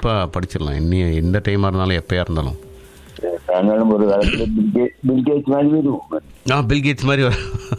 கண்டிப்பாக படிச்சிடலாம் என்ன எந்த டைமாக இருந்தாலும் எப்போயா இருந்தாலும் நாங்களும் ஒரு காலத்துல பில்கே- பில்கேட்ஸ் மாதிரி வருவோம் ஆ பில்கேட்ஸ் மாதிரி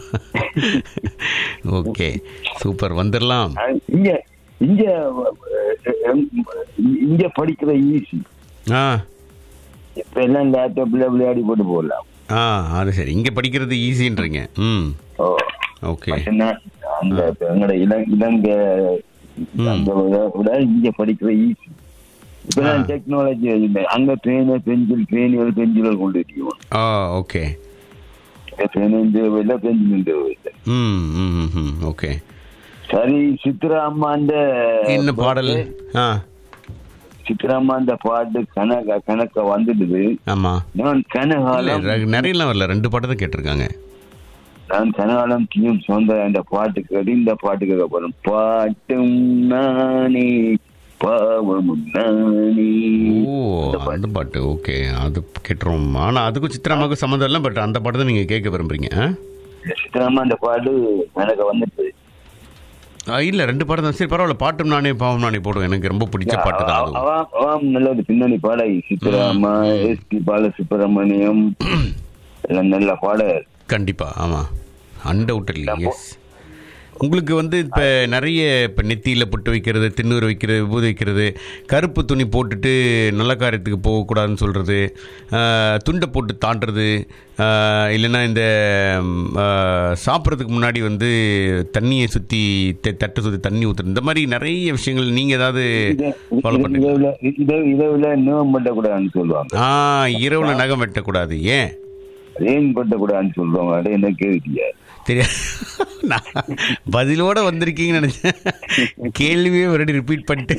ஓகே சூப்பர் வந்துடலாம் ஆஹ் இங்க இங்க அஹ், இங்க படிக்கிற ஈஸி ஆ இப்ப எல்லாம் லேப்டாப்ல விளையாடி போட்டு போடலாம் ஆ அது சரி இங்கே படிக்கிறது ஈஸின்றீங்க ம் ஓ ஓகே மட்டும்தான் அந்த எங்களோட இளங் இலங்கை அந்த விட- விட இங்க படிக்கிற ஈஸி இப்பதான் டெக்னாலஜி இல்லை அங்க பேனு பென்சில் பேனுகள் பென்சில்கள் கொண்டு வச்சுக்குவோம் ஆ ஓகே பேனு தேவையில்லை பென்சிலும் தேவையில்லை ம் ம் ம், ம் ஓகே சரி சித்ரா அம்மா அந்த என்ன பாடல் ஆ சித்ரா அம்மா அந்த பாட்டு கணக்க கணக்க வந்துடுது ஆமாம் நான் கனகாலம் நிறையலாம் வரல ரெண்டு பாட்டு தான் கேட்டிருக்காங்க நான் கனகாலம் தீயும் சொந்த அந்த பாட்டு கேட்டு இந்த பாட்டு கேட்க போறேன் பாட்டும் நானே பாவமும் நானே ஓ அந்த பாட்டு ஓகே அது கேட்டுரும் ஆனால் அதுக்கும் சித்ராமாவுக்கும் சம்மந்தம் இல்லை பட் அந்த பாட்டு தான் நீங்கள் கேட்க விரும்புறீங்க ஆ? சித்ராமா அந்த பாட்டு கணக்க வந்துட்டு ஆ இல்லை ரெண்டு பாட்டு தான் சரி பரவாயில்ல பாட்டும் நானே பாவம் நானே போடும் எனக்கு ரொம்ப பிடிச்ச பாட்டு தான் அதுவும் அவன் அவன் நல்ல பின்னணி பாடகி சித்ராமா எஸ் பி பாலசுப்ரமணியம் எல்லாம் நல்ல பாடகர் கண்டிப்பா ஆமா அன்டவுட்லி எஸ் உங்களுக்கு வந்து இப்போ நிறைய இப்போ நெத்தியில் புட்டு வைக்கிறது திண்ணூறு வைக்கிறது விபூதி வைக்கிறது கருப்பு துணி போட்டுட்டு நல்ல காரியத்துக்கு போகக்கூடாதுன்னு சொல்கிறது துண்டை போட்டு தாண்டுறது ஆஹ், இல்லைன்னா இந்த ம், ஆஹ், சாப்பிட்றதுக்கு முன்னாடி வந்து தண்ணியை சுற்றி தட்டை சுற்றி தண்ணி ஊற்றுறது இந்த மாதிரி நிறைய விஷயங்கள் நீங்கள் ஏதாவது ஃபாலோ பண்ணுறீங்க இரவுல இதை இரவுல நோம் பண்ணக்கூடாதுன்னு சொல்லுவாங்க ஆ இரவில் நகம் வெட்டக்கூடாது ஏன் ஏன் பண்ணக்கூடாதுன்னு சொல்லுவாங்க அது என்ன கேள்வியா தெரியாது நான் பதிலோட வந்திருக்கீங்கன்னு நினைச்சேன் கேள்வியே ஒரு ரிப்பீட் பண்ணிட்டு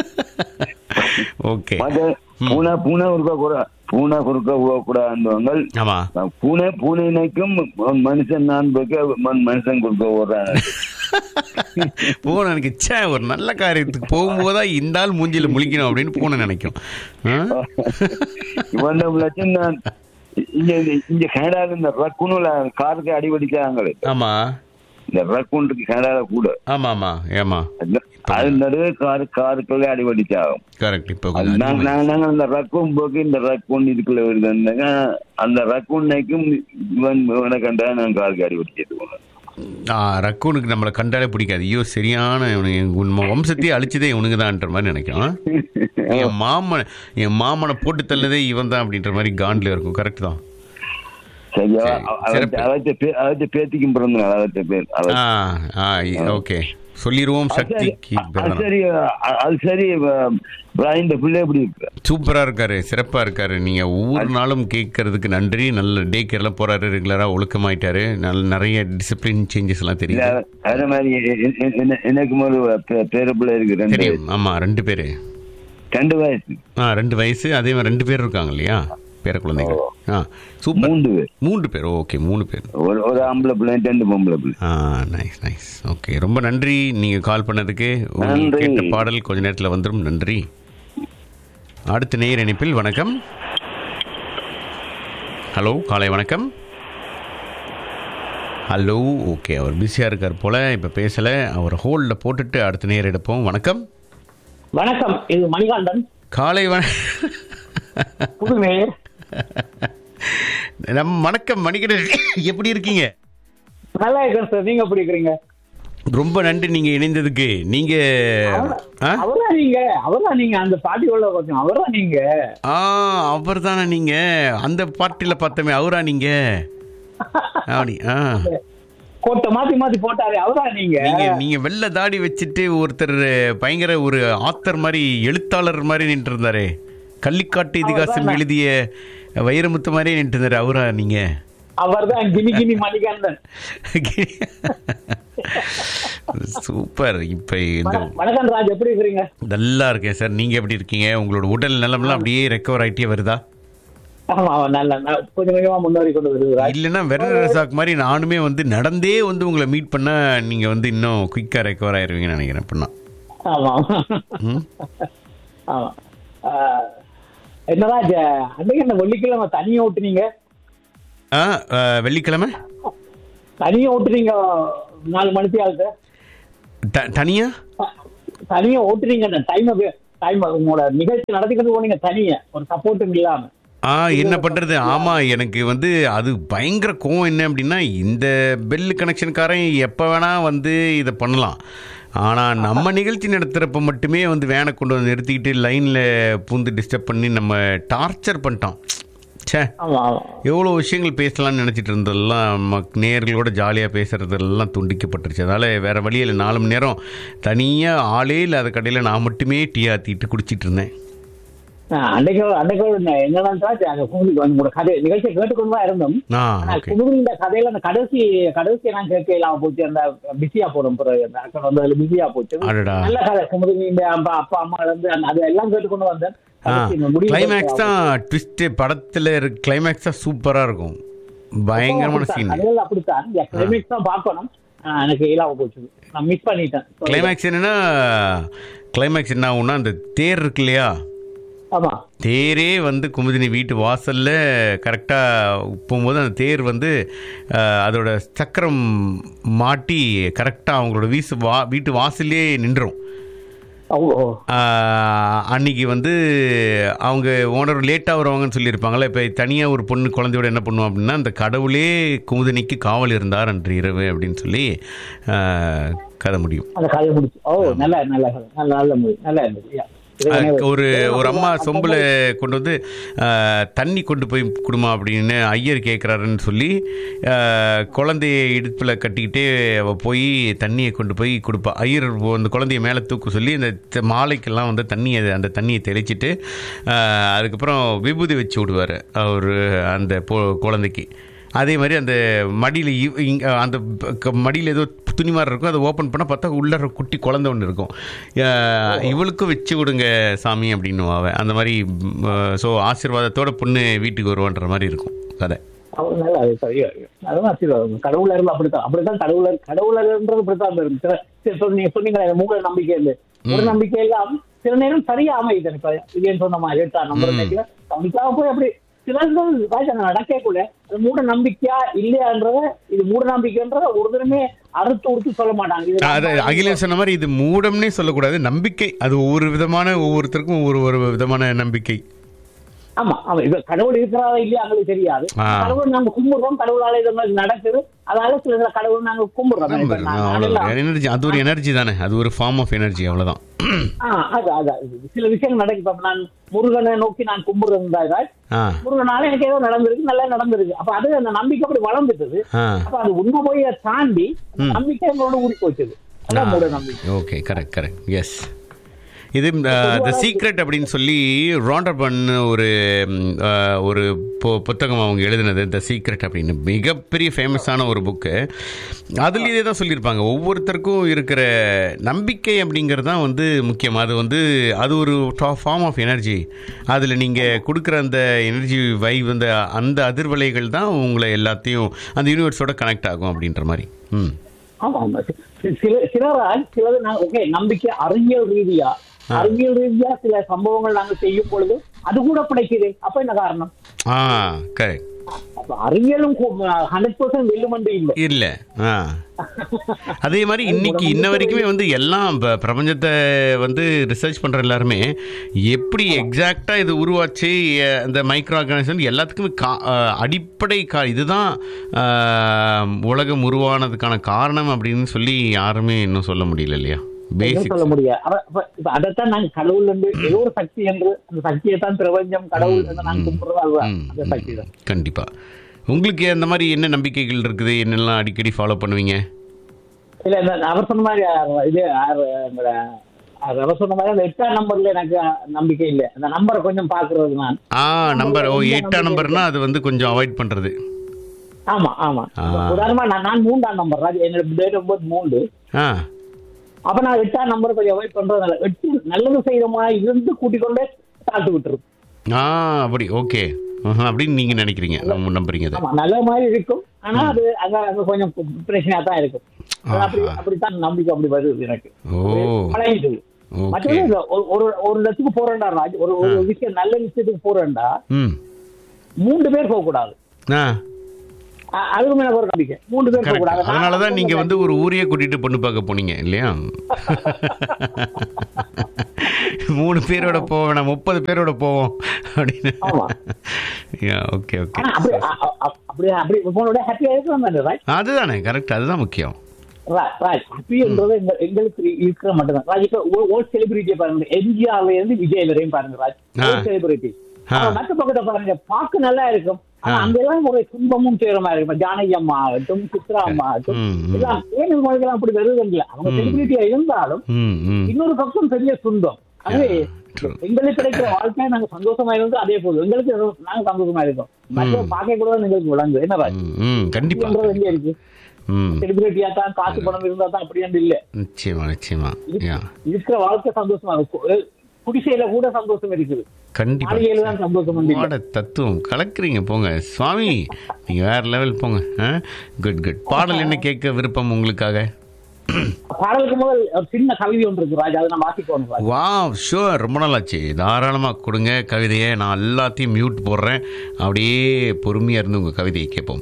ஓகே மற்ற பூனை பூனை குறுக்க கூட பூனை குறுக்க போகக்கூடாதுவாங்க ஆமா பூனை பூனைக்கும் மனுஷன் நான் போக்க மனுஷன் குறுக்க ஓடுறாங்க பூனை எனக்கு ச்சே ஒரு நல்ல காரியத்துக்கு போகும்போதா இந்த ஆள் மூஞ்சில முழிக்கணும் அப்படின்னு பூனை நினைக்கும் ஆ? இவன் லட்சம் நான் இங்க இங்க கனடால இந்த ரக்குனுல காருக்கு அடிபடிச்சாங்களே ஆமா இந்த ரக்குனுக்கு கனடால கூட ஆமா ஆமா ஏமா அது- அது நடுவே காரு காருக்குள்ளே அடிபடிச்சாகும் கரெக்ட் இப்போ அது கொஞ்சம் நாங்க அதிகமா- நாங்க- நாங்க அந்த ரக்கும் போக்கு இந்த ரக்கும் இதுக்குள்ள வருதுன்னாங்க அந்த ரக்குன்னைக்கும் இவன் இவனை கண்டா நான் காருக்கு அடிபடிச்சிட்டு போனேன் ஆ ரக்கூனுக்கு நம்மளை கண்டாலே பிடிக்காது ஐயோ சரியான இவனுக்கு எங்க உன் வம்சத்தையே அழிச்சதே இவனுக்கு தான்ன்ற மாதிரி நினைக்கிறோம் என் மாமன் என் மாமனை போட்டு தள்ளதே இவன் தான் அப்படின்ற மாதிரி காண்டில் இருக்கும் கரெக்ட் தான் சரியா சரி, சிறப்பு. அவற்றை அவற்றை பேத்திக்கும் பிறந்த அவற்றை பேர் அவ- ஆ ஆ ஓகே சொல்லிடுவோம் அது சரி, சக்திக்கு அது பிறந்தநாள். சரி அ- அது சரி பிராய் இந்த பிள்ளை எப்படி இருக்கு சூப்பரா இருக்காரு சிறப்பா இருக்காரு நீங்க ஒவ்வொரு நாளும் கேட்கறதுக்கு நன்றி நல்ல டே கேர்லாம் போறாரு ரெகுலரா ஒழுக்கமாயிட்டாரு நல்ல நிறைய டிசிப்ளின் சேஞ்சஸ் எல்லாம் இல்ல தெரியும் அதே மாதிரி எ- எ- எ- என்ன- எனக்கும் ஒரு பே- பேர பிள்ளை இருக்கு ரெண்டு தெரியும் ஆமா ரெண்டு பேரு ரெண்டு வயசு ஆ ரெண்டு வயசு அதே மாதிரி ரெண்டு பேர் இருக்காங்க இல்லையா பேர குழந்தைகள் ஆ சூப்பர் மூன்று பேர் மூன்று பேர் ஓகே மூணு பேர் ஒரு ஒரு ஆம்பளை பிள்ளை ரெண்டு பொம்பளை பிள்ளை ஆ நைஸ் நைஸ் ஓகே ரொம்ப நன்றி நீங்க கால் பண்ணதுக்கு உங்களுக்கு நன்றி. கேட்ட பாடல் கொஞ்ச நேரத்தில் வந்துடும் நன்றி அடுத்த நேயர் இணைப்பில் வணக்கம் ஹலோ காலை வணக்கம் ஹலோ ஓகே அவர் பிஸியாக இருக்கார் போல இப்போ பேசலை அவர் ஹோல்டில் போட்டுட்டு அடுத்த நேர் எடுப்போம் வணக்கம் வணக்கம் இது மணிகாண்டன் காலை வண புது மேயர் நம் வணக்கம் மணிகண்டன் எப்படி இருக்கீங்க நல்லா இருக்கேன் சார் நீங்க எப்படி இருக்கிறீங்க ரொம்ப நன்றி நீங்க இணைந்ததுக்கு நீங்க ஆ? அவரா நீங்க அவரா நீங்க அந்த பாட்டியோட கொஞ்சம் அவரா நீங்க ஆ அவர் தானே நீங்க அந்த பார்ட்டில பார்த்தோமே அவரா நீங்க அப்படி ஆ கோட்டை மாத்தி மாத்தி போட்டாரு அவரா நீங்க நீங்க நீங்க வெள்ளை தாடி வச்சுட்டு ஒருத்தர் பயங்கர ஒரு ஆத்தர் மாதிரி எழுத்தாளர் மாதிரி நின்று இருந்தாரே கள்ளிக்காட்டு இதிகாசம் எழுதிய வைரமுத்து மாதிரியே நின்று இருந்தாரு அவரா நீங்க அவர்தான் கினி கினி மணிகண்டன் சூப்பர் இப்ப இந்த வண- வணக்கம் ராஜ் எப்படி இருக்கிறீங்க நல்லா இருக்கேன் சார் நீங்க எப்படி இருக்கீங்க உங்களோட உடல் நலம்லாம் அப்படியே ரெக்கவர் ஆயிட்டே வருதா ஆமா ஆமா, நல்ல நல்ல- கொஞ்சம் கொஞ்சமா முன்னேறி கொண்டு வருது ராஜ் இல்லைன்னா வெற ரசாக் மாதிரி நானுமே வந்து நடந்தே வந்து உங்களை மீட் பண்ணா நீங்க வந்து இன்னும் குயிக்கா ரெக்கவர் ஆயிருவீங்கன்னு நினைக்கிறேன் அப்படின்னா ஆமா ம்? ஆமா ஆஹ், என்ன ராஜ் அன்னைக்கு என்ன வெள்ளிக்கிழமை தனியா ஓட்டுனீங்க ஆ ஆ, வெள்ளிக்கிழமை தனியா ஓட்டுனீங்க நாலு மணிக்கு ஆகுது த- தனியா தனியா ஓட்டுறீங்க அந்த டைம் டைம் உங்களோட நிகழ்ச்சி நடத்திக்கிட்டு போனீங்க தனியா ஒரு சப்போர்ட்டும் இல்லாம ஆ என்ன பண்றது ஆமா எனக்கு வந்து அது பயங்கர கோவம் என்ன அப்படின்னா இந்த பெல் கனெக்ஷன்காரன் எப்ப வேணா வந்து இதை பண்ணலாம் ஆனா நம்ம நிகழ்ச்சி நடத்துறப்ப மட்டுமே வந்து வேனை கொண்டு வந்து நிறுத்திக்கிட்டு லைன்ல பூந்து டிஸ்டர்ப் பண்ணி நம்ம டார்ச்சர் பண்ணிட்டோம் ச்சே ஆமா ஆமா எவ்வளோ விஷயங்கள் பேசலாம்னு நினச்சிட்டு இருந்ததெல்லாம் மக் நேர்களோட ஜாலியாக பேசுகிறதெல்லாம் துண்டிக்கப்பட்டுருச்சு அதனால் வேறு வழியில் நாலு மணி நேரம் தனியாக ஆளே இல்லாத கடையில் நான் மட்டுமே டீ ஆற்றிட்டு குடிச்சிட்டு இருந்தேன் ஆஹ் அன்னைக்கு அன்னைக்கு என்னன்னா அந்த குமுதி உங்களோட கதை நிகழ்ச்சியை கேட்டுக்கொண்டு தான் இருந்தோம் ஆ ஆனா ஓகே குமுதி இந்த கதையில அந்த கடைசி கடைசி நான் கேட்க இல்லாம போச்சு அந்த பிஸியா போடும் பிறகு அந்த அக்கா வந்து அதுல பிஸியா போச்சு அடடா நல்ல கதை குமுதி இந்த அப்பா அப்பா அம்மா இருந்து அந்த அது எல்லாம் கேட்டுக்கொண்டு வந்தேன் ஆ கடைசி இந்த முடிவு கிளைமேக்ஸ் தான் ட்விஸ்ட்டு படத்தில் இருக்க கிளைமேக்ஸ் தான் சூப்பராக இருக்கும் பயங்கரமான சீன் அதுல அப்படித்தான் கிளைமேக்ஸ் தான் பார்க்கணும் ஆஹ் எனக்கு இல்லாம போச்சு நான் மிஸ் பண்ணிட்டேன் கிளைமேக்ஸ் என்னன்னா கிளைமேக்ஸ் என்ன ஆகும்னா அந்த தேர் இருக்கு இல்லையா ஆமா தேரே வந்து குமுதினி வீட்டு வாசல்ல கரெக்டாக போகும்போது அந்த தேர் வந்து அஹ், அதோட சக்கரம் மாட்டி கரெக்டாக அவங்களோட வீசு வா வீட்டு வாசல்லே நின்றும் ஓ ஓ. ஆஹ், அன்னைக்கு வந்து அவங்க ஓனர் லேட்டாக வருவாங்கன்னு சொல்லியிருப்பாங்களே இப்போ தனியாக ஒரு பொண்ணு குழந்தையோட என்ன பண்ணுவோம் அப்படின்னா அந்த கடவுளே குமுதினிக்கு காவல் இருந்தார் அன்று இரவு அப்படின்னு சொல்லி ஆஹ், கதை முடியும் அந்த கதை முடிச்சு ஓ நல்ல நல்ல கதை. நல்ல நல்ல மூவி நல்லா இருந்துச்சு Yeah. இது அதுக்கு எனக்கு- ஒரு ஒரு அம்மா சொம்புல கொண்டு வந்து ஆஹ், தண்ணி கொண்டு போய் கொடுமா அப்படின்னு ஐயர் கேட்குறாருன்னு சொல்லி ஆஹ், குழந்தைய இடுப்பில் கட்டிக்கிட்டே அவ போய் தண்ணியை கொண்டு போய் கொடுப்பா ஐயர் அந்த குழந்தைய மேலே தூக்க சொல்லி அந்த த- மாலைக்கெல்லாம் வந்து தண்ணியை அந்த தண்ணியை தெளிச்சிட்டு ஆஹ், அதுக்கப்புறம் விபூதி வச்சு விடுவார் அவர் அந்த பொ குழந்தைக்கு அதே மாதிரி அந்த மடியில் அந்த மடியில் ஏதோ துணி மாதிரி இருக்கும் அதை ஓப்பன் பண்ணால் பார்த்தா உள்ள ஒரு குட்டி குழந்தை ஒன்று இருக்கும் அஹ் இவளுக்கும் வச்சு விடுங்க சாமி அப்படின்னு அவ அந்த மாதிரி ஸோ ஆசீர்வாதத்தோட பொண்ணு வீட்டுக்கு வருவான்ற மாதிரி இருக்கும் கதை அவர் நல்லா அது சரியா இருக்கு. அதுதான் ஆசீர்வாதம் கடவுள இருந்து அப்படித்தான் அப்படித்தான் கடவுள கடவுளர்ன்றது இப்படித்தான் இருக்கும் சில சில சொல்~ நீங்க சொன்னீங்களே மூட நம்பிக்கை இருந்து ஒரு நம்பிக்கை எல்லாம் சில நேரம் சரியா அமையுது எனக்கு இதேன்னு சொன்ன மாதிரி எட்டா நம்பர் நம்பிக்கையாக போய் அப்படி சில நடக்க கூட அது மூட நம்பிக்கையா இல்லையான்றத இது மூட நம்பிக்கைன்றத ஒரு தினமே அறுத்து உறுத்து சொல்ல மாட்டாங்க இது அது அகிலேஷ் சொன்ன மாதிரி இது மூடம்னே சொல்லக்கூடாது நம்பிக்கை அது ஒவ்வொரு விதமான ஒவ்வொருத்தருக்கும் ஒவ்வொரு ஒரு விதமான நம்பிக்கை ஆமா ஆமா இப்ப கடவுள் இருக்கிறாரா இல்லையா எங்களுக்கு தெரியாது ஆ. கடவுள் நாங்க கும்பிடுறோம் கடவுளால இது மாதிரி நடக்குது அதனால சில இதுல கடவுள் நாங்க கும்பிடுறோம் இப்ப நான் நானெல்லாம் எனர்ஜி அது ஒரு எனர்ஜி தானே அது ஒரு ஃபார்ம் ஆஃப் எனர்ஜி அவ்வளோதான் ஆ, அது அது அது. சில விஷயங்கள் நடக்கு இப்ப நான் முருகனை நோக்கி நான் கும்பிடுறதா ஆ முருகனால எனக்கு ஏதோ நடந்திருக்கு நல்லா நடந்திருக்கு அப்ப அது அந்த நம்பிக்கை அப்படி வளர்ந்துட்டது ஆ அப்ப அது உண்மை போய் தாண்டி அந்த நம்பிக்கை எங்களோட ஊறி போச்சுது அதான் மூட நம்பிக்கை ஓகே கரெக்ட் கரெக்ட் எஸ் இது த சீக்ரெட் அப்படின்னு சொல்லி ராண்டர்பன் ஒரு ம், அஹ், ஒரு பு- புத்தகம் அவங்க எழுதினது த சீக்ரெட் அப்படின்னு மிகப்பெரிய ஃபேமஸான ஒரு புக்கு அதுல இதே தான் சொல்லியிருப்பாங்க ஒவ்வொருத்தருக்கும் இருக்கிற நம்பிக்கை அப்படிங்கிறது தான் வந்து முக்கியம் அது வந்து அது ஒரு ஃபார்ம் ஆஃப் எனர்ஜி அதில் நீங்கள் கொடுக்குற அந்த எனர்ஜி வைவ் அந்த அந்த அதிர்வலைகள் தான் உங்களை எல்லாத்தையும் அந்த யூனிவர்ஸோட கனெக்ட் ஆகும் அப்படின்ற மாதிரி ம் ஆமா ஆமா சி- சில சிலரால் சிலது நான் ஓகே நம்பிக்கை அறிவியல் ரீதியா அறிவியல் ரீதியா சில சம்பவங்கள் நாங்க செய்யும் பொழுது அது கூட பிடிக்குது அப்ப என்ன காரணம் ஆ கரெக்ட் அப்ப அறிவியலும் ஹண்ட்ரட் பர்சன்ட் வெல்லுமண்டு இல்லை இல்லை ஆ அதே மாதிரி இன்னைக்கு இன்ன வரைக்குமே வந்து எல்லாம் ப- பிரபஞ்சத்தை வந்து ரிசர்ச் பண்ணுற எல்லாருமே எப்படி எக்ஸாக்டாக இது உருவாச்சு எ- இந்த மைக்ரோ ஆர்கானிசம் எல்லாத்துக்குமே கா அஹ், அடிப்படை கா இதுதான் அஹ், உலகம் உருவானதுக்கான காரணம் அப்படின்னு சொல்லி யாருமே இன்னும் சொல்ல முடியல இல்லையா என்ன பேசிக் சொல்ல முடியாது அப்ப- அப்ப இப்ப அதைத்தான் நாங்க கடவுள் என்று ஏதோ ஒரு சக்தி என்று அந்த சக்தியை தான் பிரபஞ்சம் கடவுள் என்று நாங்க கும்பிடுறது அதுதான் அந்த சக்தி தான் கண்டிப்பாக உங்களுக்கு அந்த மாதிரி என்ன நம்பிக்கைகள் இருக்குது என்னெல்லாம் அடிக்கடி ஃபாலோ பண்ணுவீங்க இல்ல இந்த அவர் சொன்ன மாதிரி அஹ், இது அஹ், எங்களோட, அஹ், அவர் சொன்ன மாதிரி அந்த எட்டாம் நம்பர்ல எனக்கு நம்பிக்கை இல்லை அந்த நம்பரை கொஞ்சம் பாக்குறது நான் ஆ நம்பர் ஓ எட்டாம் நம்பர்னா அது வந்து கொஞ்சம் அவாய்ட் பண்ணுறது ஆமா ஆமா ஆ. உதாரணமா நான் நான் மூன்றாம் நம்பர் ராஜ் என்னோட டேட் ஆஃப் பர்த் மூன்று ஆ அப்ப நான் எட்டாம் நம்பர் கொஞ்சம் அவாய்ட் பண்றதுனால எட்டு நல்லது செய்யறமா இருந்து கூட்டிக் கொண்டே தாழ்த்து விட்டுரும் ஆ அப்படி ஓகே அப்படின்னு நீங்கள் நினைக்கிறீங்க நம்ம நம்புறீங்க அதை ஆமா நல்ல மாதிரி இருக்கும் ஆனா அது அங்க அங்க கொஞ்சம் பிரச்சனையா தான் இருக்கும் அது அப்படி அப்படித்தான் நம்பிக்கை அப்படி வருது எனக்கு ஓ பழகிட்டு ஓகே மற்றபடி இந்த ஒரு- ஒரு ஒரு இடத்துக்கு போறேன்டா ராஜ் ஒரு ஒரு விஷயம் நல்ல விஷயத்துக்கு போறேன்டா ம் மூன்று பேர் போக கூடாது ஆ அ- அதுவும் எனக்கு ஒரு நம்பிக்கை மூன்று பேர் கரெக்ட் போகக்கூடாது அதனால தான் நீங்கள் வந்து ஒரு ஊரையே கூட்டிகிட்டு பொண்ணு பார்க்க போனீங்க இல்லையா மூணு பேரோட போவேன் நான் முப்பது பேரோட போவோம் அப்படின்னு ஆமா. ஓகே ஓகே ஆனா அப்படி அ- அ- அ- அப்படி அப்படி போனோட ஹாப்பியா இருக்கலாம் தானே ராஜ் அதுதானே கரெக்ட் அதுதான் முக்கியம் ரா- ராஜ் ஹாப்பின்றது எங்க எங்களுக்கு இருக்கிற மட்டும்தான் ராஜ் இப்ப ஓல்ட் செலிபிரிட்டியை பாருங்க எம்ஜிஆர்ல இருந்து விஜய் வரையும் பாருங்க ராஜ் ஆ. ஓல்ட் செலிபிரிட்டி ஆ. மற்ற பக்கத்தை பாருங்க பார்க்க நல்லா இருக்கும் ஆனா ஆ. அங்கெல்லாம் ஒரு துன்பமும் சேரமா இருக்கும் ஜானகி அம்மா ஆகட்டும் சித்ரா அம்மா ஆகட்டும் ம், ம். எல்லாம் ஏன் இவங்களுக்கெல்லாம் அப்படி வருது இல்ல அவங்க ம். செலிபிரிட்டியா இருந்தாலும் ம் ம் இன்னொரு பக்கம் பெரிய துன்பம் ஆகவே true. எங்களுக்கு கிடைக்கிற வாழ்க்கை நாங்க சந்தோஷமா இருந்து அதே போதும் எங்களுக்கு ஏதோ நாங்க சந்தோஷமா இருக்கோம் மற்ற பார்க்க கூட எங்களுக்கு விளங்கு என்ன ராஜ் ம், ம் கண்டிப்பா என்றது எங்க இருக்கு ம் செலிபிரிட்டியா தான் காசு பணம் இருந்தா தான் அப்படி என்று இல்ல நிச்சயமா நிச்சயமா யா இருக்கிற வாழ்க்கை சந்தோஷமா இருக்கும் குடிசையில கூட சந்தோஷம் இருக்குது கண்டிப்பா மாளிகையில தான் சந்தோஷம் உண்டு இல்ல. வாட தத்துவம் கலக்குறீங்க போங்க சுவாமி நீங்க வேற லெவல் போங்க குட் குட் பாடல் என்ன கேட்க விருப்பம் உங்களுக்காக பாடலுக்கு முதல் ஒரு சின்ன கவிதை ஒன்று இருக்கு ராஜா அதை நான் வாசிக்கணும் ராஜா வா ஷுவர் ரொம்ப நாள் ஆச்சு தாராளமாக கொடுங்க கவிதையை நான் எல்லாத்தையும் மியூட் போடுறேன் அப்படியே பொறுமையாக இருந்து உங்கள் கவிதையை கேட்போம்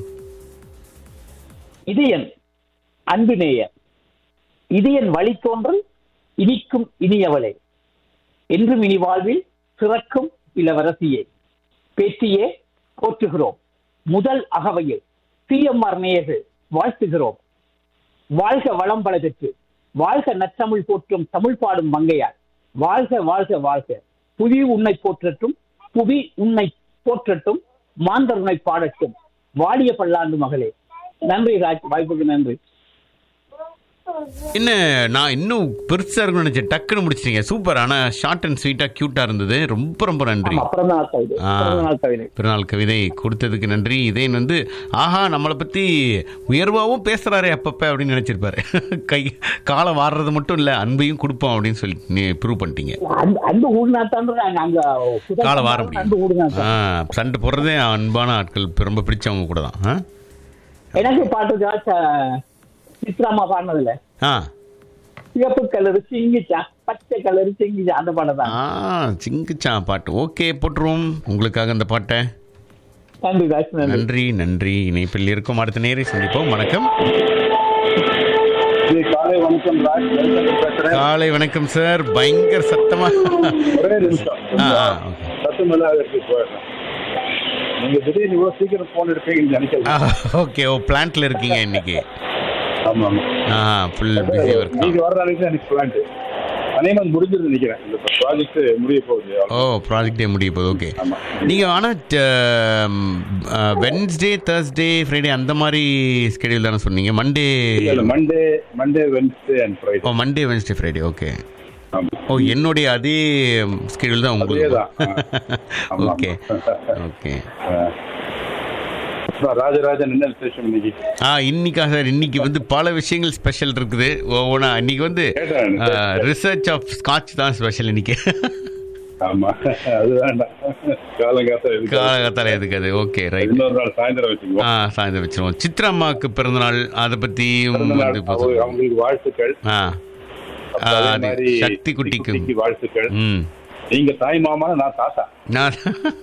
இதயன் அன்பு நேயர் இதயன் வழித்தோன்றல் இனிக்கும் இனியவளே என்றும் இனி வாழ்வில் சிறக்கும் இளவரசியே பேத்தியே போற்றுகிறோம் முதல் அகவையில் சிஎம்ஆர் நேயர்கள் வாழ்த்துகிறோம் வாழ்க வளம் பல பெற்று வாழ்க நற்றமிழ் போற்றும் தமிழ் பாடும் மங்கையார் வாழ்க வாழ்க வாழ்க புவி உன்னை போற்றட்டும் புவி உன்னை போற்றட்டும் மாந்தர் உன்னை பாடட்டும் வாடிய பல்லாண்டு மகளே நன்றி ராஜ் வாய்ப்புக்கு நன்றி என்ன நான் இன்னும் பெருசாக இருக்கும்னு நினச்சேன் டக்குன்னு முடிச்சிட்டீங்க சூப்பர் ஆனால் ஷார்ட் அண்ட் ஸ்வீட்டாக க்யூட்டாக இருந்தது ரொம்ப ரொம்ப நன்றி ஆமா பிறந்த நாள் கவிதை ஆ. பிறந்த நாள் கவிதை பிறநாள் கவிதை கொடுத்ததுக்கு நன்றி இதே வந்து ஆஹா நம்மளை பற்றி உயர்வாகவும் பேசுகிறாரே அப்பப்போ அப்படின்னு நினச்சிருப்பாரு கை காலை வாடுறது மட்டும் இல்லை அன்பையும் கொடுப்போம் அப்படின்னு சொல்லி நீ ப்ரூவ் பண்ணிட்டீங்க அன்பு அன்பு ஊடினாத்தான் அங்க சுதா காலை வார சம்பாரம் அன்பு முடியும் ஊடினாத்தான் ஆ சண்டை போடுறதே அன்பான ஆட்கள் ரொம்ப பிடிச்சவங்க கூட தான் ஆ? எனக்கு பாட்டு ராஜ் சித்ராமா பாடினதுல ஆ சிவப்பு கலர் சிங்கிச்சா பச்சை கலர் சிங்கிச்சா அந்த பாட்டு தான் ஆ சிங்கிச்சா பாட்டு ஓகே போட்டுருவோம் உங்களுக்காக அந்த பாட்டை நன்றி ராஜ் நன்றி நன்றி நன்றி இணைப்பில் இருக்கும் அடுத்த நேரை சந்திப்போம் வணக்கம் இது காலை வணக்கம் ராஜ் வெல்கம் பேசுறேன் காலை வணக்கம் சார் பயங்கர சத்தமா ஒரே நிமிஷம் ஆ ஆ ஓகே சத்தம் இல்லாத இடத்துக்கு போயிடுறேன் நீங்க திடீர்னு இவ்வளவு சீக்கிரம் போன் எடுப்பீங்கன்னு நினைக்கல ஆ, ஓகே ஓ பிளான்ட்ல இருக்கீங்க இன்னைக்கு ஆமா ஆமா ஆ ஃபுல் பிஸி ஒர்க் நீங்க வர நாளைக்கு தான் எனக்கு பிளான்ட் அனைவரும் முடிஞ்சிருந்து நினைக்கிறேன் இந்த ப்ராஜெக்ட் முடிய போகுது ஓ ப்ராஜெக்டே முடிய போகுது ஓகே ஆமா நீங்கள் ஆனால் வென்ஸ்டே தேர்ஸ்டே ஃப்ரைடே அந்த மாதிரி ஸ்கெடியூல் தானே சொன்னீங்க மண்டே இல்ல இல்ல Monday Monday Wednesday and Friday ஓ மண்டே வென்ஸ்டே ஃப்ரைடே ஓகே ஆமா ஓ என்னுடைய அதே ஸ்கெடியூல் தான் உங்களுக்கு அதேதான். ஆமா. ஓகே ஓகே ஆ. அப்புறம் ராஜராஜன் என்ன விசேஷம் இன்னைக்கு ஆ இன்னைக்கா சார் இன்னைக்கு வந்து பல விஷயங்கள் ஸ்பெஷல் இருக்குது ஒவ்வொன்றா இன்னைக்கு வந்து கேட்டேன். ரிசர்ச் ஆஃப் ஸ்காட்ச் தான் ஸ்பெஷல் இன்னைக்கு ஆமா அது வேண்டாம் காலங்காத்தால இருக்கு காலகத்தால எதுக்கு அது ஓகே ரைட் இன்னொரு நாள் சாயந்தரம் வச்சுக்குவோம் ஆ சாயந்தரம் வச்சிருவோம் சித்ரா அம்மாவுக்கு பிறந்தநாள் அதை பற்றியும் பிறந்த நாள் வந்து இப்போ அவங்க- அவங்களுக்கு வாழ்த்துக்கள் ஆ ஆ, அதே அது மாதிரி சக்தி குட்டிக்கும் குட்டிக்கு வாழ்த்துக்கள் ம் நீங்க தாய் மாமா நான் தாத்தா நான்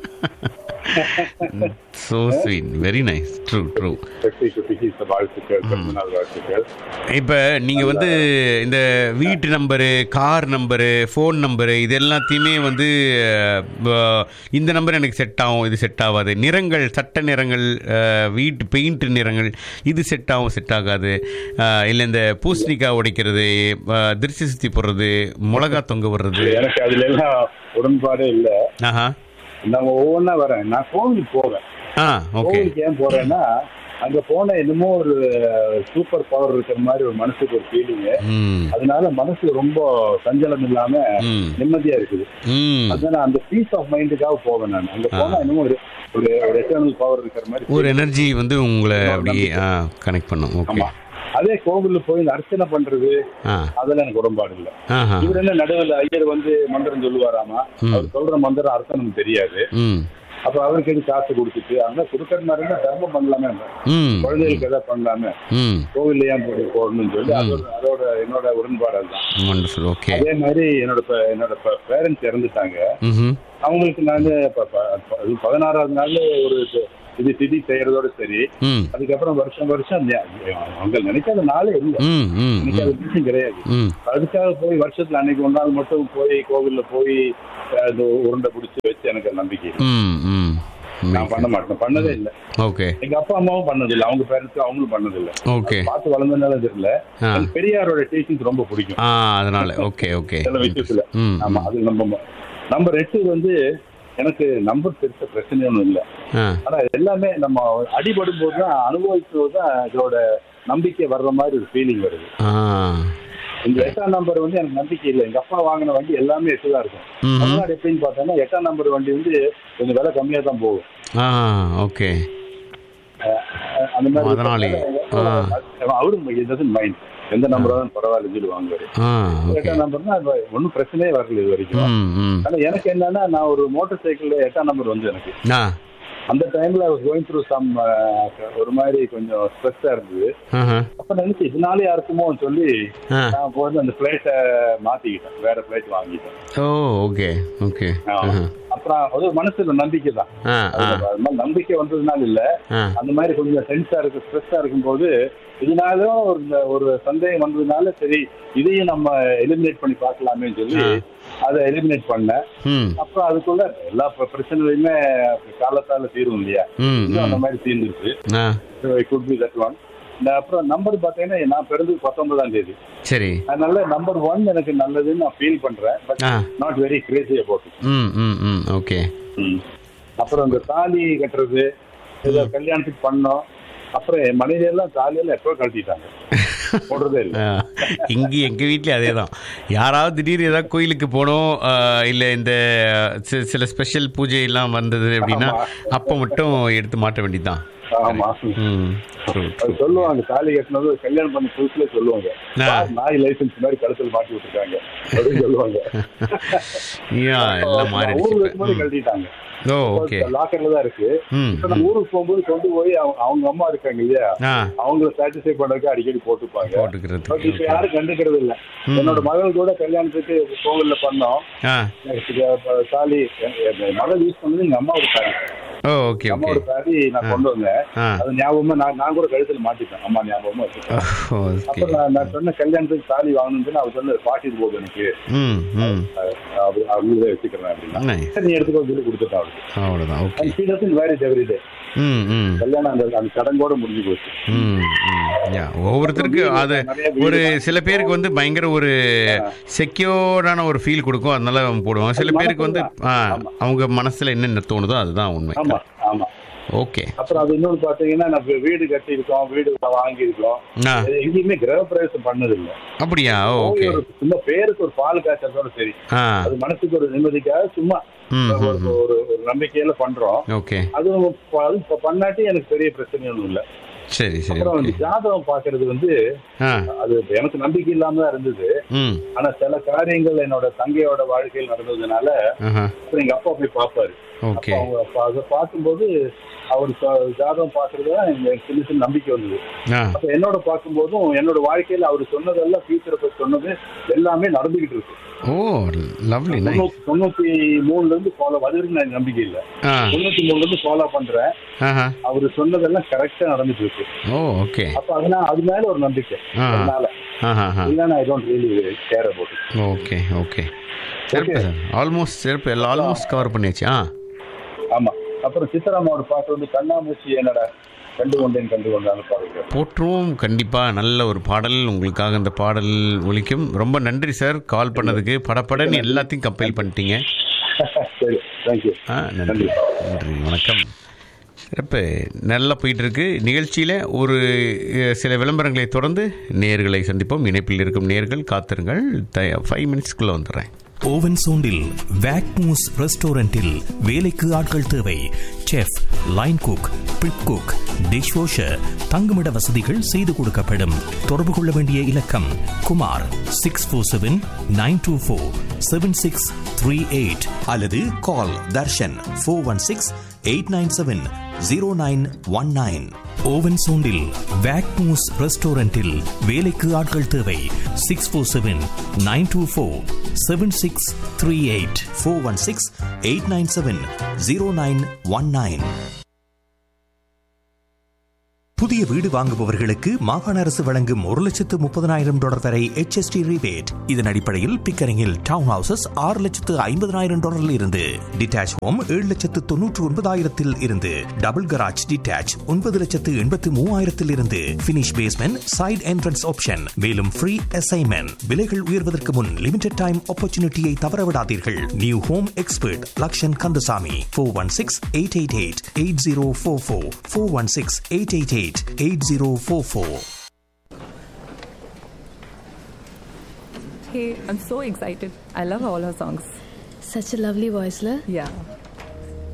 so sweet very nice true true Shakti குட்டிக்கு இந்த வாழ்த்துக்கள் பிறந்த நாள் வாழ்த்துக்கள் இப்போ நீங்கள் வந்து இந்த வீட்டு number car number phone number இது எல்லாத்தையுமே வந்து அஹ், இந்த நம்பர் எனக்கு செட் ஆகும் இது செட் ஆகாது நிறங்கள் சட்ட நிறங்கள் அஹ், வீட்டு பெயிண்ட் நிறங்கள் இது செட் ஆகும் செட் ஆகாது இல்லை இந்த பூசணிக்காய் உடைக்கிறது அஹ், திருஷ்டி சுற்றி போடுறது மிளகா தொங்க விடுறது எனக்கு அதுல எல்லாம் உடன்பாடே இல்ல ஆஹா நம்ம ஒவ்வொன்றா வரேன் நான் கோவிலுக்கு போவேன் ஆ ஓகே கோவிலுக்கு ஏன் போறேன்னா அங்க போன என்னமோ ஒரு சூப்பர் பவர் இருக்கிற மாதிரி ஒரு மனசுக்கு ஒரு ஃபீலிங் ம் அதனால மனசு ரொம்ப சஞ்சலம் இல்லாம ம் நிம்மதியா இருக்குது ம் அதனால அந்த பீஸ் ஆஃப் மைண்டுக்காக போவேன் நான் அங்க போனா என்னமோ ஒரு ஒரு ஒரு எட்டர்னல் பவர் இருக்கிற மாதிரி ஒரு எனர்ஜி வந்து உங்களை அப்படியே ஆ கனெக்ட் பண்ணும் ஓகே ஆமா அதே கோவில்ல போய் இந்த அர்ச்சனை பண்றது ஆ அதெல்லாம் எனக்கு உடன்பாடு இல்ல ஆஹா இவர் என்ன நடுவில் ஐயர் வந்து மந்திரம் சொல்லுவாராமா ம். அவர் சொல்ற மந்திரம் அர்த்தம் தெரியாது ம் அப்ப அவருக்கு எது காசு கொடுத்துட்டு அங்க கொடுக்கற மாதிரி இருந்தா தர்மம் பண்ணலாமே ம் குழந்தைகளுக்கு எதாவது பண்ணலாமே ம் கோவில்ல ஏன் போய் போடணும்னு சொல்லி அதோட அதோட என்னோட உடன்பாடு அதுதான் வண்டர்ஃபுல் ஓகே அதே மாதிரி என்னோட ப- என்னோட பேரண்ட்ஸ் இறந்துட்டாங்க ம் அவங்களுக்கு நான் ப- ப- அது பதினாறாவது நாள்ல ஒரு இது திதி செய்யறதோட சரி ம் அதுக்கப்புறம் வருஷம் வருஷம் நெ- அவங்க நினைக்காத நாளே இல்ல ம் ம் நினைக்காத ம் விஷயம் கிடையாது ம் அதுக்காக போய் வருஷத்துல அன்னைக்கு ஒரு நாள் மட்டும் போய் கோவில்ல போய் அஹ், இந்த உருண்டை பிடிச்சி வச்சு எனக்கு நம்பிக்கை இல்லை. ம் ம் நான் பண்ண மாட்டேன் பண்ணதே இல்ல ஓகே எங்க அப்பா அம்மாவும் பண்ணது இல்ல அவங்க பேரண்ட்ஸ் அவங்களும் பண்ணது இல்ல ஓகே பார்த்து வளர்ந்ததுனால தெரியல ஆ எனக்கு பெரியாரோட டீச்சிங்ஸ் ரொம்ப பிடிக்கும் ஆ அதனால ஓகே ஓகே சில விஷயத்துல ம் ஆமா அது நம்ம நம்பர் எட்டு வந்து எனக்கு நம்பர் பெருச பிரச்சனை ஒன்றும் இல்லை ஆ ஆனா எல்லாமே நம்ம அடிபடும் போது தான் அனுபவிக்கும் போது தான் இதோட நம்பிக்கை வர்ற மாதிரி ஒரு ஃபீலிங் வருது ஆ இந்த எட்டாம் நம்பர் வந்து எனக்கு நம்பிக்கை இல்லை எங்க அப்பா வாங்கின வண்டி எல்லாமே எட்டு தான் இருக்கும் ம் தமிழ்நாடு எப்படின்னு பார்த்தோம்னா எட்டாம் நம்பர் வண்டி வந்து கொஞ்சம் விலை கம்மியா தான் போகும் ஆ ஓகே அஹ் அந்த மாதிரி அதனாலேயே. ஆ. அவரும் டசன் மைண்ட் எந்த நம்பரா தான் பரவாயில்ல சொல்லி வாங்குவாரு ஆ ஓகே எட்டாம் நம்பர்னா ஒன்றும் பிரச்சனையே வரல இது வரைக்கும் ம் ம் ஆனா எனக்கு என்னன்னா நான் ஒரு மோட்டார் சைக்கிள்ல எட்டாம் நம்பர் வந்து எனக்கு ஆ அந்த டைம்ல கோயிங் த்ரூ சம் ஒரு மாதிரி கொஞ்சம் ஸ்ட்ரெஸ்ஸா இருந்தது ஆஹா. அப்ப நினைச்சு இதனாலே யாருக்குமோ சொல்லி ஆ நான் போய் அந்த பிளேட்டை மாத்திக்கிட்டேன் வேற பிளேட் வாங்கிட்டேன் ஓ ஓகே ஓகே ஆ. ஆஹா. அப்புறம் அது ஒரு நம்பிக்கை தான் ஆ ஆ அது மாதிரி நம்பிக்கை வந்ததுனால இல்ல ஆ அந்த மாதிரி கொஞ்சம் டென்ஸா இருக்கு ஸ்ட்ரெஸ்ஸா இருக்கும்போது இதனாலும் ஒரு ஒரு சந்தேகம் வந்ததுனால சரி இதையும் நம்ம எலிமினேட் பண்ணி பார்க்கலாமே சொல்லி ஆ. அதை எலிமினேட் பண்ணேன் ம் அப்புறம் அதுக்குள்ள எல்லா பிர- பிரச்சனையுமே காலத்தால தீரும் இல்லையா ம் இதுவும் அந்த ம் மாதிரி தீர்ந்துருச்சு ஆ குட் பி தட் ஒன் இந்த அப்புறம் நம்பர் பார்த்தீங்கன்னா நான் பிறந்தது பத்தொன்பதாம் தேதி சரி அதனால நம்பர் ஒன் எனக்கு நல்லதுன்னு நான் ஃபீல் பண்றேன் but uh not very crazy about ம் ம் ம் ஓகே அப்புறம் இந்த தாலி கட்டுறது ஏதோ கல்யாணத்துக்கு பண்ணோம் அப்புறம் என் மனைவி எல்லாம் தாலியெல்லாம் எப்போ கழட்டிட்டாங்க போடுறதே இல்லை இங்கே எங்கள் வீட்லேயும் அதே தான் யாராவது திடீர்னு ஏதாவது கோயிலுக்கு போனோம் ஆ, இல்லை இந்த சி- சில ஸ்பெஷல் பூஜை எல்லாம் வந்தது அப்படின்னா ஆமா. அப்போ மட்டும் எடுத்து மாட்ட வேண்டியதுதான் ஆமா ம் true, அது true. சொல்லுவாங்க தாலி கட்டினது கல்யாணம் பண்ண புதுசுல சொல்லுவாங்க ஆ. பார், நாய் லைசன்ஸ் மாதிரி கழுத்துல மாட்டி விட்டுருக்காங்க அப்படின்னு சொல்லுவாங்க Yeah, எல்லாம் மாறிடுச்சு ஊருக்கு இப்போ இருக்கும்போது கழட்டிட்டாங்க ஓ ஓகே லாக்கர்ல தான் இருக்கு ம் இப்ப நம்ம ஊருக்கு போகும்போது கொண்டு போய் அவங்க- அவங்க அம்மா இருக்காங்க இல்லையா ஆ அவங்கள சாட்டிஸ்ஃபை பண்றதுக்கு அடிக்கடி போட்டுப்பாங்க பட் போட்டுக்கிறதுக்கு இப்ப யாரும் கண்டுக்கிறது இல்ல ம். என்னோட மகள் கூட கல்யாணத்துக்கு கோவில்ல பண்ணோம் ஆ எனக்கு இது, அஹ், தாலி என் என் மகள் யூஸ் பண்ணது எங்க அம்மாவோட தாலி ஓ ஓகே ஓகே அம்மாவோட தாலி நான் கொண்டு வந்தேன் ஆ அது ஞாபகமா நான் நான் கூட கழுத்துல மாட்டிட்டேன் அம்மா ஞாபகமா வச்சுட்டேன் ஓகே அப்ப நான் நான் சொன்ன கல்யாணத்துக்கு தாலி வாங்கணும்னு அவர் சொன்ன பாட்டிட்டு போகுது எனக்கு ம் ம் அஹ், அப்படி அவங்களே வச்சுக்கிறேன் அப்படின்னா Nice. சரி, நீ எடுத்துக்கோ சொல்லி கொடுத்துட்டான் அவருக்கு அவ்வளோதான் okay and serious very every day ம் ம் கல்யாணம் அந்த அந்த சடங்கோட முடிஞ்சு போச்சு ம் ம் யா ஒவ்வொருத்தருக்கு அது நிறைய வீடு ஒரு சில பேருக்கு வந்து பயங்கர ஒரு செக்யூர்டான ஒரு ஃபீல் கொடுக்கும் அதனால அவங்க போடுவாங்க சில அது பேருக்கு வந்து மனசுல ஆ, அவங்க மனசுல என்னென்ன தோணுதோ அதுதான் உண்மை ஆமா ஆமா ஓகே அப்புறம் அது இன்னொன்று பாத்தீங்கன்னா நம்ம வீடு கட்டியிருக்கோம் வீடு வாங்கியிருக்கோம் ஆ எங்கேயுமே கிரக பிரவேசம் பண்ணது இல்லை அப்படியா ஓகே ஒரு சும்மா பேருக்கு ஒரு பால் காய்ச்சறதோட சரி ஆ அது மனசுக்கு ஒரு நிம்மதிக்காக சும்மா ம் ஒரு ம், ம். ஒரு ஒரு நம்பிக்கையில பண்றோம் ஓகே அதுவும் ப- அது இப்ப பண்ணாட்டி எனக்கு பெரிய பிரச்சனை ஒன்றும் இல்ல சரி சரி அப்புறம் ஓகே வந்து ஜாதகம் பாக்குறது வந்து ஆ அது எனக்கு நம்பிக்கை இல்லாம தான் இருந்தது ம் ஆனா சில காரியங்கள் என்னோட தங்கையோட வாழ்க்கையில் நடந்ததுனால ஆஹா அப்புறம் எங்க அப்பா போய் பார்ப்பாரு ஓகே அப்ப அவங்க அப்ப அதை பார்க்கும்போது அவர் ச- ஜாதகம் பார்க்கறது தான் எனக்கு சின்ன சின்ன நம்பிக்கை வந்தது ஆ அப்ப என்னோட பார்க்கும்போதும் என்னோட வாழ்க்கையில அவர் சொன்னதெல்லாம் ஃபியூச்சரை பத்தி சொன்னது எல்லாமே நடந்துகிட்டு இருக்கு ஓ லவ்லி நைஸ் தொண்ணூத்தி- தொண்ணூத்தி மூணுல இருந்து ஃபாலோ அது வரைக்கும் எனக்கு நம்பிக்கை இல்ல ஆ தொண்ணூத்தி மூணுல இருந்து ஃபாலோ பண்றேன் ஆஹா அவர் சொன்னதெல்லாம் கரெக்டா நடந்துட்டு இருக்கு ஓ ஓகே அப்ப அதனால அது மேல ஒரு நம்பிக்கை ஆ. அதனால ஆஹா ஆஹா இல்லைன்னா I don't really care about okay okay சிறப்பு சார் ஆல்மோஸ்ட் சிறப்பு எல்லாம் ஆல்மோஸ்ட் கவர் பண்ணியாச்சு ஆ ஆமா அப்புறம் சித்தராமாவோட பாட்டு வந்து கண்ணாமூச்சி என்னடா கண்டு கொண்டேன் கண்டு கொண்டான்னு பாருங்க போற்றுவோம் கண்டிப்பாக நல்ல ஒரு பாடல் உங்களுக்காக இந்த பாடல் ஒலிக்கும் ரொம்ப நன்றி சார் கால் பண்ணதுக்கு படப்படன்னு எல்லாத்தையும் கம்பைல் பண்ணிட்டீங்க சரி தேங்க்யூ ஆ நன்றி நன்றி வணக்கம் சிறப்பு நல்லா போயிட்டு இருக்கு நிகழ்ச்சியில் ஒரு அஹ், சில விளம்பரங்களை தொடர்ந்து நேர்களை சந்திப்போம் இணைப்பில் இருக்கும் நேர்கள் காத்திருங்கள் ஃபைவ் மினிட்ஸ்க்குள்ளே வந்துடுறேன் ஓவன் சோண்டில் வேக்மூஸ் ரெஸ்டாரண்டில் வேலைக்கு ஆட்கள் தேவை chef line cook prep cook dish washer தங்குமிட வசதிகள் செய்து கொடுக்கப்படும் தொடர்பு கொள்ள வேண்டிய இலக்கம் Kumar six four seven nine two four seven six three eight அல்லது call Darshan four one six eight nine seven zero nine one nine Owen சோண்டில் வேக்மூஸ் ரெஸ்டாரண்டில் வேலைக்கு ஆட்கள் தேவை six four seven nine two four seven six three eight four one six eight nine seven zero nine one nine புதிய வீடு வாங்குபவர்களுக்கு மாகாண அரசு வழங்கும் ஒரு லட்சத்து முப்பதனாயிரம் டாலர் வரை HST rebate இதன் அடிப்படையில் பிக்கரிங்கில் டவுன் ஹவுசஸ் ஆறு லட்சத்து ஐம்பதனாயிரம் டாலரில் இருந்து டிட்டாச் ஹோம் ஏழு லட்சத்து தொன்னூற்று ஒன்பதாயிரத்தில் இருந்து டபுள் கராஜ் டிட்டாச் ஒன்பது லட்சத்து எண்பத்து மூவாயிரத்தில் இருந்து finish basement side entrance option மேலும் ஃப்ரீ அசைன்மெண்ட் விலைகள் உயர்வதற்கு முன் லிமிடெட் டைம் ஆப்பர்ச்சுனிட்டியை தவறவிடாதீர்கள் new home expert Lakshan Kandasamy four one six eight eight eight eight zero four four four one six eight eight eight eight zero four four Hey, I'm so excited. I love all her songs. Such a lovely voice, la. Yeah.